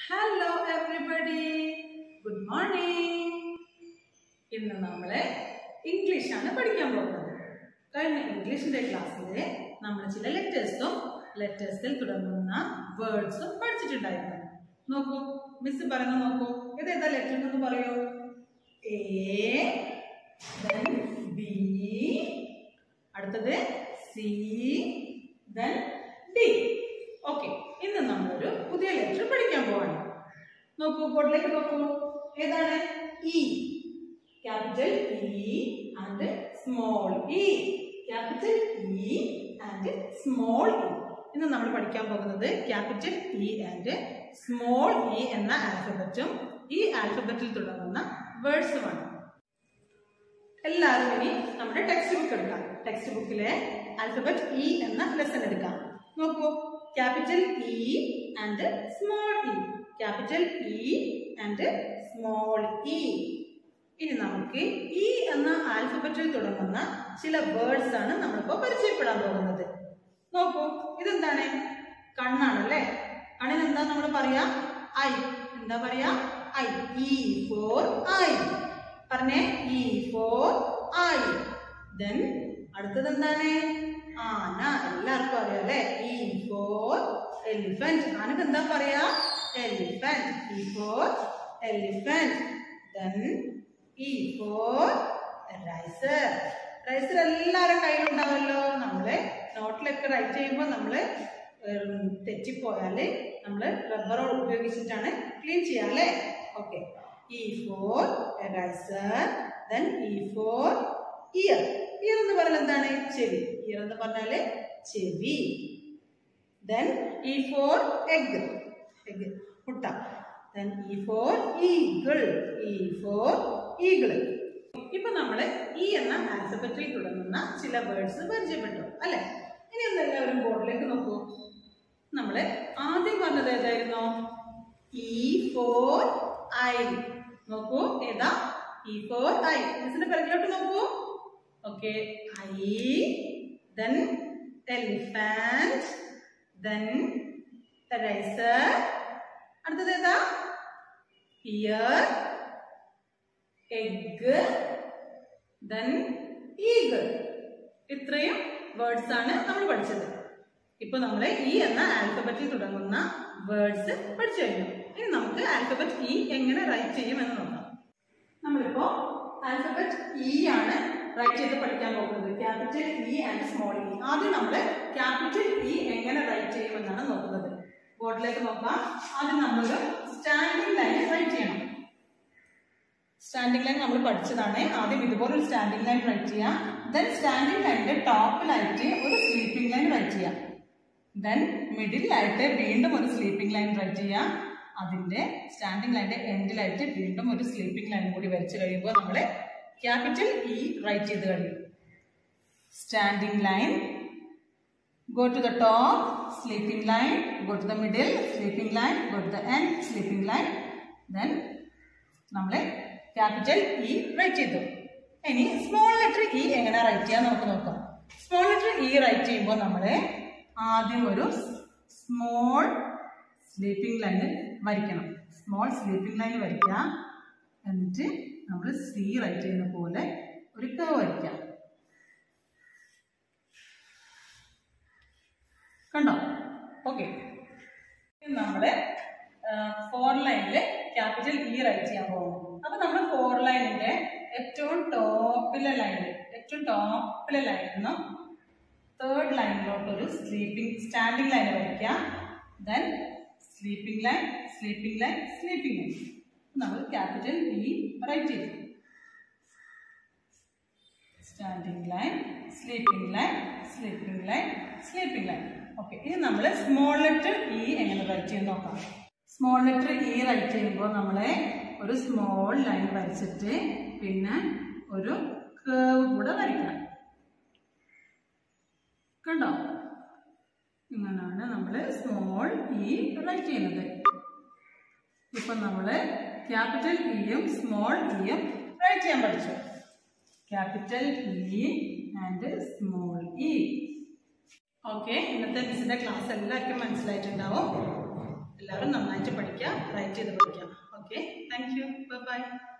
hello everybody good morning ഇന്ന് നമ്മൾ ഇംഗ്ലീഷാണ് പഠിക്കാൻ പോകുന്നത് കഴിഞ്ഞ ഇംഗ്ലീഷിന്റെ ക്ലാസ്സിൽ നമ്മൾ ചില ലെറ്റേഴ്സും ലെറ്റേഴ്സിൽ തുടങ്ങുന്ന വേർഡ്സും പഠിച്ചിട്ടുണ്ടായിരുന്നു നോക്കൂ മിസ് പറയുന്നത് നോക്കൂ ഇത് ഏതാ ലെറ്റർ എന്ന് പറയൂ എ ദെൻ ബി അടുത്തത് സി ദെൻ ഡി ഓക്കെ ഇന്ന് നമ്മളൊരു പുതിയ ലെറ്റർ പഠിക്കാൻ പോവാണ് നോക്കൂ ബോർഡിലേക്ക് നോക്കൂ ഏതാണ് E capital E and small E capital E and small E ഇന്ന് നമ്മൾ പഠിക്കാൻ പോകുന്നത് capital E and small E എന്ന ആൽഫബറ്റും ഈ ആൽഫബറ്റിൽ തുടങ്ങുന്ന വേർഡ്സുമാണ് എല്ലാവരും ഇനി നമ്മുടെ ടെക്സ്റ്റ് ബുക്ക് എടുക്കാം ടെക്സ്റ്റ് ബുക്കിലെ ആൽഫബറ്റ് ഇ എന്ന ലെസൺ എടുക്കാം നോക്കൂ capital E and small E capital E and small E ഇനി നമുക്ക് ഇ എന്ന ആൽഫബറ്റിൽ തുടങ്ങുന്ന ചില വേർഡ്സ് ആണ് നമ്മളിപ്പോ പരിചയപ്പെടാൻ പോകുന്നത് നോക്കൂ ഇതെന്താണ് കണ്ണാണല്ലേ കണ്ണിന് എന്താ നമ്മൾ പറയാ ഐ എന്താ പറയാ ഐ ഇ ഫോർ ഐ പറഞ്ഞേ ഇ ഫോർ ഐ ദെൻ അടുത്തത് എന്താണ് ആന എല്ലാവർക്കും അറിയാം അല്ലെ ഇ ഫോർ എലിഫന്റ് ആനക്ക് എന്താ പറയാ elephant E for elephant then E for eraser eraser എല്ലാവരുടെ കയ്യിലുണ്ടാവല്ലോ നമ്മള് നോട്ടിലൊക്കെ റൈറ്റ് ചെയ്യുമ്പോൾ നമ്മള് ഉം, തെറ്റിപ്പോയാല് നമ്മള് റബ്ബർ ഉപയോഗിച്ചിട്ടാണ് ക്ലീൻ ചെയ്യാം അല്ലേ okay E for eraser then E for ear ear എന്ന് പറഞ്ഞാൽ എന്താണ് ചെവി ഇയർ എന്ന് പറഞ്ഞാല് ചെവി then E for egg egg മുട്ട then E for eagle E for eagle ഇപ്പൊ നമ്മള് ഇ എന്ന ആൽഫബറ്റിൽ തുടങ്ങുന്ന ചില വേർഡ്സ് പരിചയപ്പെട്ടു അല്ലെ ഇനി ഒന്ന് എല്ലാവരും ബോർഡിലേക്ക് നോക്കൂ നമ്മള് ആദ്യം പറഞ്ഞത് ഏതായിരുന്നു ഇ ഫോർ ഐ നോക്കൂ ഏതാ ഇ ഫോർ ഐ മിസ്സിന്റെ പിറകിലോട്ട് നോക്കൂ okay I then elephant then eraser അടുത്തത് ഏതാ ഇയർ എഗ് ദെൻ ഈഗിൾ ഇത്രയും വേർഡ്സ് ആണ് നമ്മൾ പഠിച്ചത് ഇപ്പൊ നമ്മൾ ഇ എന്ന ആൽഫബറ്റിൽ തുടങ്ങുന്ന വേർഡ്സ് പഠിച്ചു കഴിഞ്ഞു ഇനി നമുക്ക് ആൽഫബറ്റ് ഇ എങ്ങനെ റൈറ്റ് ചെയ്യും എന്ന് നോക്കാം നമ്മളിപ്പോ ആൽഫബറ്റ് ഇ ആണ് റൈറ്റ് ചെയ്ത് പഠിക്കാൻ പോകുന്നത് capital E and small E ആദ്യം നമ്മൾ ക്യാപിറ്റൽ ഇ എങ്ങനെ റൈറ്റ് ചെയ്യുമെന്നാണ് നോക്കുന്നത് ബോർഡിലേക്ക് നോക്കാം ആദ്യം നമ്മളൊരു സ്റ്റാൻഡിംഗ് ലൈൻ റൈറ്റ് ചെയ്യണം സ്റ്റാൻഡിംഗ് ലൈൻ നമ്മൾ പഠിച്ചതാണ് ആദ്യം ഇതുപോലെ ഒരു സ്റ്റാൻഡിംഗ് ലൈൻ റൈറ്റ് ചെയ്യാം ദെൻ സ്റ്റാൻഡിംഗ് ലൈനിന്റെ ടോപ്പിലായിട്ട് ഒരു സ്ലീപ്പിംഗ് ലൈൻ റൈറ്റ് ചെയ്യാം ദെൻ മിഡിലായിട്ട് വീണ്ടും ഒരു സ്ലീപ്പിംഗ് ലൈൻ റൈറ്റ് ചെയ്യാം അതിന്റെ സ്റ്റാൻഡിംഗ് ലൈനിന്റെ എൻഡിലായിട്ട് വീണ്ടും ഒരു സ്ലീപ്പിംഗ് ലൈൻ കൂടി വരച്ചു കഴിയുമ്പോൾ നമ്മൾ ക്യാപിറ്റൽ ഇ റൈറ്റ് ചെയ്ത് കഴിയും standing line go to the top sleeping line go to the middle sleeping line go to the end sleeping line then നമ്മൾ ക്യാപിറ്റൽ ഇ റൈറ്റ് ചെയ്തു ഇനി സ്മോൾ ലെറ്റർ ഇ എങ്ങനെ റൈറ്റ് ചെയ്യാൻ നമുക്ക് നോക്കാം small letter E right ചെയ്യുമ്പോൾ നമ്മൾ ആദ്യം ഒരു സ്മോൾ സ്ലീപ്പിംഗ് ലൈൻ വരയ്ക്കണം സ്മോൾ സ്ലീപ്പിംഗ് ലൈൻ വരയ്ക്കുക എന്നിട്ട് നമ്മൾ സി റൈറ്റ് ചെയ്യുന്ന പോലെ ഒരു കർവ് വരയ്ക്കാം കണ്ടോ ഓക്കെ നമ്മള് ഫോർ ലൈനില് ക്യാപിറ്റൽ ഇ റൈറ്റ് ചെയ്യാൻ പോകുന്നു അപ്പൊ നമ്മൾ ഫോർ ലൈനിന്റെ ഏറ്റവും ടോപ്പിലെ ലൈനിൽ ഏറ്റവും ടോപ്പിലെ ലൈനിൽ നിന്നും തേർഡ് ലൈനിലോട്ട് ഒരു സ്ലീപ്പിംഗ് സ്റ്റാൻഡിംഗ് ലൈൻ വരയ്ക്കാം then sleeping line sleeping line sleeping line നമ്മൾ ക്യാപിറ്റൽ ഇ റൈറ്റ് ചെയ്തു standing line sleeping line sleeping line sleeping line okay ഇനി നമ്മൾ സ്മോൾ ലെറ്റർ ഇ എങ്ങനെ റൈറ്റ് ചെയ്ത് നോക്കാം സ്മോൾ ലെറ്റർ ഇ റൈറ്റ് ചെയ്യുമ്പോൾ നമ്മൾ ഒരു സ്മോൾ ലൈൻ വരച്ചിട്ട് പിന്നെ ഒരു കേവ് കൂടെ വരയ്ക്കണം കണ്ടോ ഇങ്ങനെയാണ് നമ്മൾ സ്മോൾ ഇ റൈറ്റ് ചെയ്യുന്നത് ഇപ്പൊ നമ്മൾ ക്യാപിറ്റൽ ഇയും സ്മോൾ ഇയും റൈറ്റ് ചെയ്യാൻ പഠിച്ചു capital E and small E okay ഇന്നത്തെ മിസ്സിന്റെ ക്ലാസ് എല്ലാവർക്കും മനസ്സിലായിട്ടുണ്ടാവും എല്ലാവരും നന്നായിട്ട് പഠിക്കുക യു ബൈ